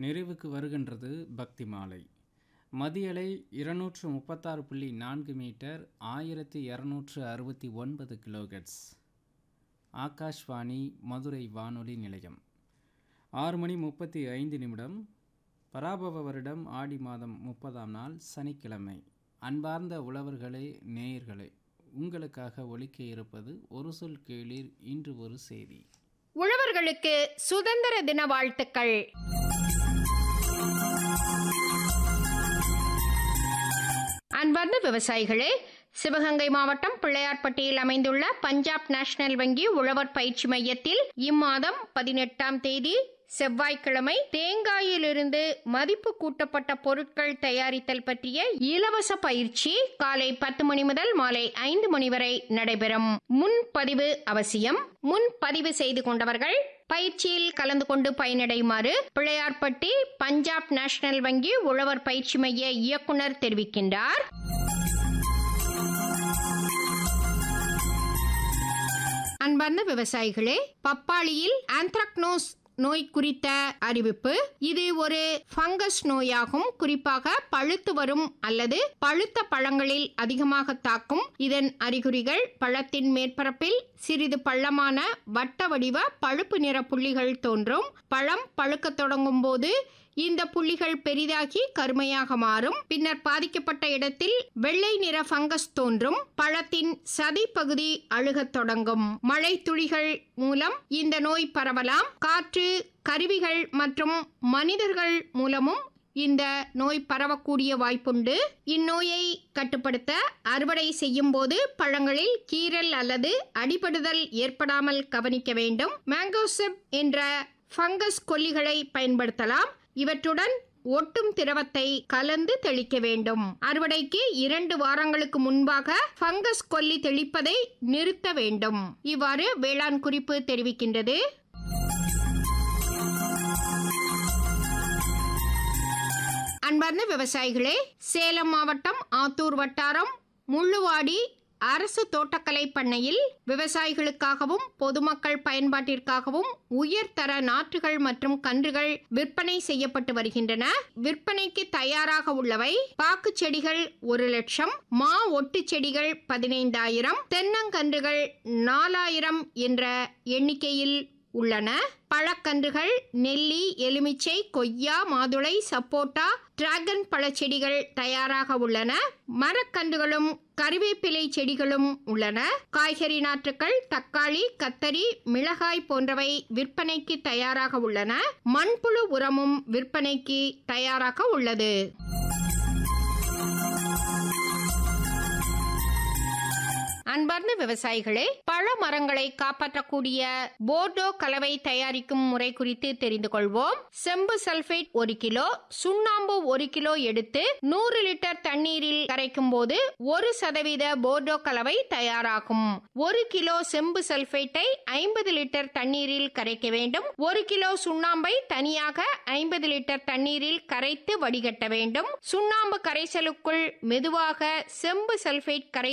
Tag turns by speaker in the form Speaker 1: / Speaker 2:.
Speaker 1: நிறைவுக்கு வருகின்றது பக்தி மாலை மதியலை இருநூற்று முப்பத்தாறு புள்ளி நான்கு மீட்டர் ஆயிரத்தி இரநூற்று அறுபத்தி ஒன்பது கிலோகட்ஸ் ஆகாஷ்வாணி மதுரை வானொலி நிலையம் ஆறு மணி முப்பத்தி ஐந்து நிமிடம் பராபவ வருடம் ஆடி மாதம் முப்பதாம் நாள் சனிக்கிழமை அன்பார்ந்த உழவர்களே நேயர்களே உங்களுக்காக ஒலிக்க இருப்பது ஒரு சொல் கேளீர் இன்று ஒரு செய்தி
Speaker 2: உழவர்களுக்கு சுதந்திர தின வாழ்த்துக்கள் அன்பார்ந்த விவசாயிகளே சிவகங்கை மாவட்டம் பிள்ளையார்பட்டியில் அமைந்துள்ள பஞ்சாப் நேஷனல் வங்கி உழவர் பயிற்சி மையத்தில் இம்மாதம் பதினெட்டாம் தேதி செவ்வாய்க்கிழமை தேங்காயிலிருந்து மதிப்பு கூட்டப்பட்ட பொருட்கள் தயாரித்தல் பற்றிய இலவச பயிற்சி காலை பத்து மணி முதல் மாலை ஐந்து மணி வரை நடைபெறும் முன்பதிவு அவசியம் முன்பதிவு செய்து கொண்டவர்கள் பயிற்சியில் கலந்து கொண்டு பயனடையுமாறு பிள்ளையார்பட்டி பஞ்சாப் நேஷனல் வங்கி உழவர் பயிற்சி மைய இயக்குனர் தெரிவிக்கின்றார் அன்பார்ந்த விவசாயிகளே பப்பாளியில் ஆந்த்ராக்னோஸ் நோய் குறித்த அறிவிப்பு இது ஒரு ஃபங்கஸ் நோயாகும் குறிப்பாக பழுத்து வரும் அல்லது பழுத்த பழங்களில் அதிகமாக தாக்கும் இதன் அறிகுறிகள் பழத்தின் மேற்பரப்பில் சிறிது பள்ளமான வட்ட வடிவ பழுப்பு நிற புள்ளிகள் தோன்றும் பழம் பழுக்கத் தொடங்கும் போது இந்த புள்ளிகள் பெரிதாகி கருமையாக மாறும் பின்னர் பாதிக்கப்பட்ட இடத்தில் வெள்ளை நிற ஃபங்கஸ் தோன்றும் பழத்தின் சதை பகுதி அழுகத் தொடங்கும் மழை துளிகள் மூலம் இந்த நோய் பரவலாம் காற்று கருவிகள் மற்றும் மனிதர்கள் மூலமும் இந்த நோய் பரவக்கூடிய வாய்ப்புண்டு இந்நோயை கட்டுப்படுத்த அறுவடை செய்யும் போது பழங்களில் கீறல் அல்லது அடிபடுதல் ஏற்படாமல் கவனிக்க வேண்டும் மேங்கோசெப் என்ற ஃபங்கஸ் கொல்லிகளை பயன்படுத்தலாம் இவற்றுடன் ஒட்டும் திரவத்தை கலந்து தெளிக்க வேண்டும் அறுவடைக்கு இரண்டு வாரங்களுக்கு முன்பாக ஃபங்கஸ் கொல்லி தெளிப்பதை நிறுத்த வேண்டும் இவ்வாறு வேளாண் குறிப்பு தெரிவிக்கின்றது அன்பார்ந்த விவசாயிகளே சேலம் மாவட்டம் ஆத்தூர் வட்டாரம் முள்ளுவாடி அரசு தோட்டக்கலை பண்ணையில் விவசாயிகளுக்காகவும் பொதுமக்கள் பயன்பாட்டிற்காகவும் உயர்தர நாற்றுகள் மற்றும் கன்றுகள் விற்பனை செய்யப்பட்டு வருகின்றன விற்பனைக்கு தயாராக உள்ளவை பாக்கு செடிகள் ஒரு லட்சம் மா ஒட்டு செடிகள் பதினைந்தாயிரம் தென்னங்கன்றுகள் நாலாயிரம் என்ற எண்ணிக்கையில் உள்ளன பழக்கன்றுகள் நெல்லி எலுமிச்சை கொய்யா மாதுளை சப்போட்டா டிராகன் பழச்செடிகள் தயாராக உள்ளன மரக்கன்றுகளும் கறிவேப்பிலை செடிகளும் உள்ளன காய்கறி நாற்றுக்கள் தக்காளி கத்தரி மிளகாய் போன்றவை விற்பனைக்கு தயாராக உள்ளன மண்புழு உரமும் விற்பனைக்கு தயாராக உள்ளது அன்பார்ந்த விவசாயிகளே பழ மரங்களை காப்பாற்றக்கூடிய போர்டோ கலவை தயாரிக்கும் முறை குறித்து தெரிந்து கொள்வோம் செம்பு சல்பேட் ஒரு கிலோ சுண்ணாம்பு ஒரு கிலோ எடுத்து நூறு லிட்டர் தண்ணீரில் கரைக்கும் போது ஒரு சதவீத போர்டோ கலவை தயாராகும் ஒரு கிலோ செம்பு சல்பேட்டை ஐம்பது லிட்டர் தண்ணீரில் கரைக்க வேண்டும் ஒரு கிலோ சுண்ணாம்பை தனியாக ஐம்பது லிட்டர் தண்ணீரில் கரைத்து வடிகட்ட வேண்டும் சுண்ணாம்பு கரைசலுக்குள் மெதுவாக செம்பு சல்பேட் கரை